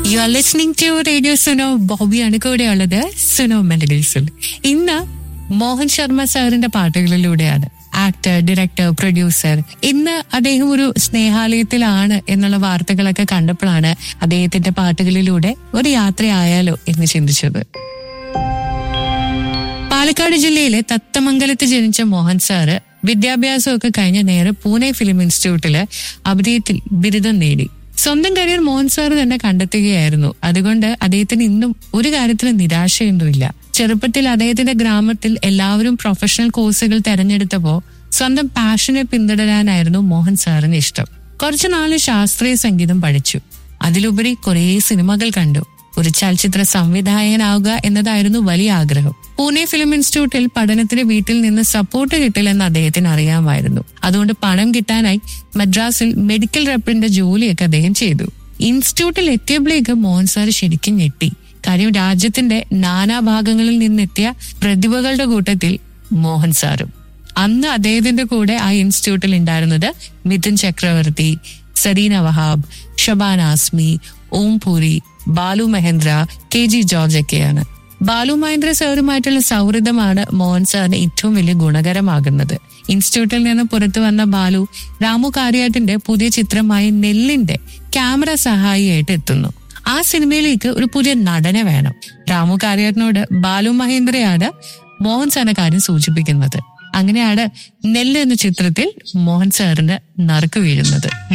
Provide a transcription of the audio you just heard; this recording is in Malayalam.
U are listening to radio Suno ബോബിയാണ് കൂടെയുള്ളത് സുനോ മെലഡീസിൽ ഇന്ന് മോഹൻ ശർമ്മ സാറിന്റെ പാട്ടുകളിലൂടെയാണ് ആക്ടർ ഡയറക്ടർ പ്രൊഡ്യൂസർ ഇന്ന് അദ്ദേഹം ഒരു സ്നേഹാലയത്തിലാണ് എന്നുള്ള വാർത്തകളൊക്കെ കണ്ടപ്പോഴാണ് അദ്ദേഹത്തിന്റെ പാട്ടുകളിലൂടെ ഒരു യാത്രയായാലോ എന്ന് ചിന്തിച്ചത് പാലക്കാട് ജില്ലയിലെ തത്തമംഗലത്ത് ജനിച്ച മോഹൻ സാറ് വിദ്യാഭ്യാസമൊക്കെ കഴിഞ്ഞ് നേരെ പൂനെ ഫിലിം ഇൻസ്റ്റിറ്റ്യൂട്ടില് അഭിനയത്തിൽ ബിരുദം നേടി സ്വന്തം കരിയർ മോഹൻ സാർ തന്നെ കണ്ടെത്തുകയായിരുന്നു അതുകൊണ്ട് അദ്ദേഹത്തിന് ഇന്നും ഒരു കാര്യത്തിൽ നിരാശയൊന്നുമില്ല ചെറുപ്പത്തിൽ അദ്ദേഹത്തിന്റെ ഗ്രാമത്തിൽ എല്ലാവരും പ്രൊഫഷണൽ കോഴ്സുകൾ തെരഞ്ഞെടുത്തപ്പോ സ്വന്തം പാഷനെ പിന്തുടരാനായിരുന്നു മോഹൻ സാറിന് ഇഷ്ടം കുറച്ചു നാള് ശാസ്ത്രീയ സംഗീതം പഠിച്ചു അതിലുപരി കുറേ സിനിമകൾ കണ്ടു ഒരു ചലച്ചിത്ര സംവിധായകനാവുക എന്നതായിരുന്നു വലിയ ആഗ്രഹം പൂനെ ഫിലിം ഇൻസ്റ്റിറ്റ്യൂട്ടിൽ പഠനത്തിന് വീട്ടിൽ നിന്ന് സപ്പോർട്ട് കിട്ടില്ലെന്ന് അദ്ദേഹത്തിന് അറിയാമായിരുന്നു അതുകൊണ്ട് പണം കിട്ടാനായി മദ്രാസിൽ മെഡിക്കൽ റെപ്പിന്റെ ജോലിയൊക്കെ അദ്ദേഹം ചെയ്തു ഇൻസ്റ്റിറ്റ്യൂട്ടിൽ എത്തിയപ്പോഴേക്ക് മോഹൻ സാർ ശരിക്കും ഞെട്ടി കാര്യം രാജ്യത്തിന്റെ നാനാഭാഗങ്ങളിൽ നിന്നെത്തിയ പ്രതിഭകളുടെ കൂട്ടത്തിൽ മോഹൻ സാറും അന്ന് അദ്ദേഹത്തിന്റെ കൂടെ ആ ഇൻസ്റ്റിറ്റ്യൂട്ടിൽ ഉണ്ടായിരുന്നത് Mithun Chakraborty Zarina Wahab Shabana Azmi Om Puri Balu Mahendra K G George ഒക്കെയാണ് ബാലു മഹേന്ദ്ര സാറുമായിട്ടുള്ള സൗഹൃദമാണ് മോഹൻ സാറിന് ഏറ്റവും വലിയ ഗുണകരമാകുന്നത് ഇൻസ്റ്റിറ്റ്യൂട്ടിൽ നിന്ന് പുറത്തു വന്ന ബാലു രാമു കാര്യാട്ടിന്റെ പുതിയ ചിത്രമായ നെല്ലിന്റെ ക്യാമറ സഹായിയായിട്ട് എത്തുന്നു ആ സിനിമയിലേക്ക് ഒരു പുതിയ നടനെ വേണം രാമു കാര്യാട്ടിനോട് ബാലു മഹേന്ദ്രയാണ് മോഹൻ സാറിന്റെ കാര്യം സൂചിപ്പിക്കുന്നത് അങ്ങനെയാണ് നെല്ല് എന്ന ചിത്രത്തിൽ മോഹൻ സാറിന് നറുക്ക് വീഴുന്നത്